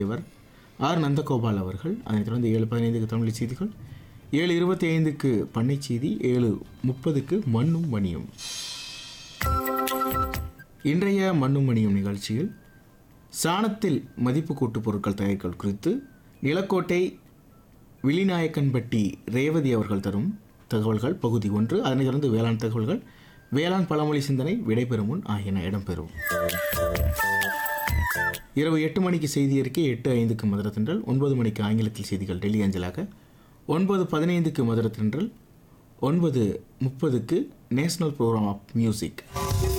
இவர் ஆர் நந்தகோபால் அவர்கள் அதனைத் தொடர்ந்து ஏழு பதினைந்துக்கு தமிழ் செய்திகள் ஏழு இருபத்தி ஐந்துக்கு பண்ணை செய்தி ஏழு முப்பதுக்கு மண்ணும் மணியும் இன்றைய மண்ணும் மணியும் நிகழ்ச்சியில் சாணத்தில் மதிப்பு கூட்டு பொருட்கள் தயாரித்தல் குறித்து நிலக்கோட்டை விழிநாயக்கன்பட்டி ரேவதி அவர்கள் தரும் தகவல்கள் பகுதி ஒன்று அதனைத் தொடர்ந்து வேளாண் தகவல்கள் வேளாண் பழமொழி சிந்தனை விடைபெறும் முன் ஆகியன இடம்பெறும் இரவு எட்டு மணிக்கு செய்தி அறிக்கை எட்டு ஐந்துக்கு மதுர தென்றல் ஒன்பது மணிக்கு ஆங்கிலத்தில் செய்திகள் டெல்லி அஞ்சலாக ஒன்பது பதினைந்துக்கு மதுர தென்றல் ஒன்பது முப்பதுக்கு நேஷனல் ப்ரோக்ராம் ஆஃப் மியூசிக்